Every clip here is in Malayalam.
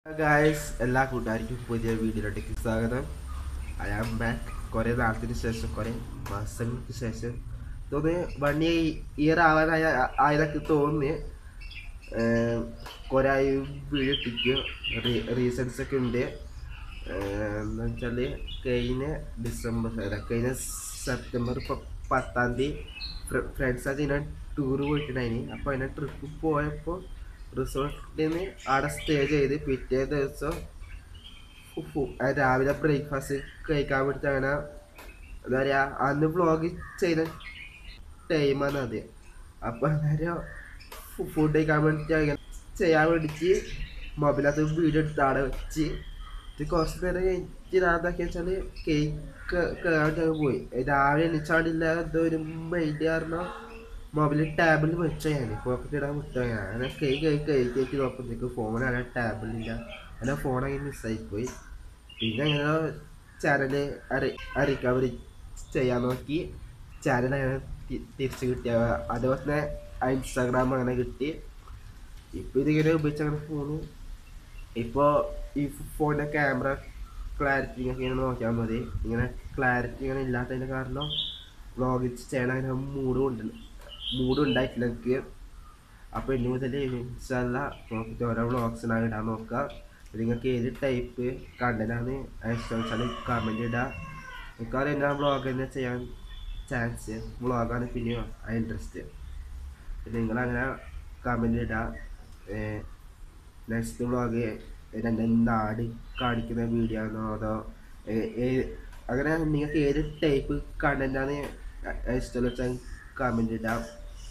ഗായ്സ് എല്ലാ കൂട്ടുകാർക്കും പുതിയ വീഡിയോയിലേക്ക് സ്വാഗതം ഐ ആം ബാക്ക് കുറേ നാളത്തിന് ശേഷം കുറേ മാസങ്ങൾക്ക് ശേഷം തോന്നി വൺ ഇയർ ആവാനായ ആയതൊക്കെ തോന്നി കുറേ ആയി വീഡിയോ ഇട്ടിക്കും റീസൺസ് ഒക്കെ ഉണ്ട് എന്താ വെച്ചാൽ കഴിഞ്ഞ ഡിസംബർ അല്ല കഴിഞ്ഞ സെപ്റ്റംബർ പ- പത്താം തീയതി ഫ്രണ്ട്സായിട്ട് ഞാൻ ടൂർ പോയിട്ടുണ്ടായിന് അപ്പോൾ അതിനെ ട്രിപ്പ് പോയപ്പോൾ റിസോർട്ടിൽ നിന്ന് അവിടെ സ്റ്റേ ചെയ്ത് പിറ്റേ ദിവസം ഫു- ഫു- ആ രാവിലെ ബ്രേക്ക്ഫാസ്റ്റ് കഴിക്കാൻ വേണ്ടിയിട്ട് അങ്ങനെ എന്താ പറയുക അന്ന് വ്ളോഗ് ചെയ്ത ടൈമാണ് അത് അപ്പോൾ അന്നേരം ഫുഡ് കഴിക്കാൻ വേണ്ടിയിട്ട് അങ്ങനെ ചെയ്യാൻ വേണ്ടിയിട്ട് മൊബൈലകത്ത് വീഡിയോ എടുത്ത് അവിടെ വെച്ച് ഇത് കുറച്ച് നേരം കഴിഞ്ഞിട്ട് ഞാൻ എന്താക്കിയ വെച്ചാൽ കേക്ക് കേൾക്കാൻ പോയി രാവിലെ എണീച്ചാടില്ല എന്തോ ഒരു മൈൻഡ് കാരണം മൊബൈൽ ടാബിൽ വെച്ച ഞാൻ പോക്കറ്റ് ഇടാൻ വിട്ട ഞാൻ അങ്ങനെ കേക്ക് കേക്ക് കേക്ക് കേക്ക് നോക്കുമ്പോഴേക്ക് ഫോണാണ് ടാബിലില്ല അങ്ങനെ ഫോൺ അങ്ങനെ മിസ്സായി പോയി പിന്നെ അങ്ങനെ ചാനൽ അറി റിക്കവറി ചെയ്യാൻ നോക്കി ചാനൽ അങ്ങനെ തി- തിരിച്ച് കിട്ടിയ അതുപോലെ തന്നെ ഇൻസ്റ്റാഗ്രാം അങ്ങനെ കിട്ടി ഇപ്പോൾ ഇതിങ്ങനെ ഉപയോഗിച്ച് അങ്ങനെ ഫോണ് ഇപ്പോൾ ഈ ഫോണിൻ്റെ ക്യാമറ ക്ലാരിറ്റി ഇങ്ങനെ നോക്കിയാൽ മതി ഇങ്ങനെ ക്ലാരിറ്റി ഇങ്ങനെ ഇല്ലാത്തതിൻ്റെ കാരണം വ്ളോഗ് ചെയ്യണ അങ്ങനെ മൂഡ് കൊണ്ട് മൂഡ് ഉണ്ടായിട്ടില്ല എനിക്ക് അപ്പോൾ ഇനി മുതൽ ഇൻഷല്ല നോക്കിയിട്ട് ഓരോ വ്ളോഗ്സിനാണ് ഇടാൻ നോക്കുക നിങ്ങൾക്ക് ഏത് ടൈപ്പ് കണ്ടന്റാണ് ഇഷ്ടം വെച്ചാൽ കമൻറ്റ് ഇടുക മിക്കവാറും എന്നാ വ്ളോഗ് തന്നെ ചെയ്യാൻ ചാൻസ് വ്ളോഗാണ് പിന്നെ ഇൻട്രസ്റ്റ് പിന്നെ നിങ്ങളങ്ങനെ കമൻറ്റ് ഇടുക നെക്സ്റ്റ് വ്ളോഗ് രണ്ട് നാട് കാണിക്കുന്ന വീഡിയോ ആണോ അതോ ഏ- ഏ- അങ്ങനെ നിങ്ങൾക്ക് ഏത് ടൈപ്പ് കണ്ടന്റാണ് ഇഷ്ടം വെച്ചാൽ കമൻറ്റ് ഇടാം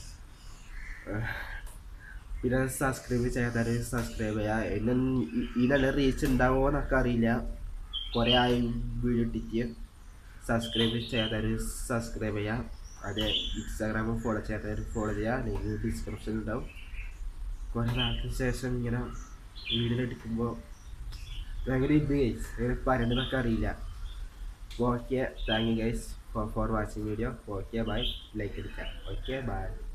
ഏഹ് പിന്നെ സബ്സ്ക്രൈബ് ചെയ്യാത്തവർ സബ്സ്ക്രൈബ് ചെയ്യുക എന്നെ ഈ- ഈ നല്ല റീച്ച് ഉണ്ടാവുമോ എന്നൊക്കെ അറിയില്ല കുറേ ആയി വീഡിയോ ഇട്ടിട്ട് സബ്സ്ക്രൈബ് ചെയ്യാത്തവർ സബ്സ്ക്രൈബ് ചെയ്യാം അതെ ഇൻസ്റ്റാഗ്രാമിൽ ഫോളോ ചെയ്യാത്തവർ ഫോളോ ചെയ്യുക ലിങ്ക് ഡിസ്ക്രിപ്ഷനിൽ ഉണ്ടാവും കുറേ നാളത്തിന് ശേഷം ഇങ്ങനെ വീഡിയോ എടുക്കുമ്പോൾ ഭയങ്കര ഇത് ഗൈസ് ഇങ്ങനെ പറയണമെന്നൊക്കെ അറിയില്ല okay thank you guys for for watching video okay bye like അടിക്കാം ഓക്കെ ബൈ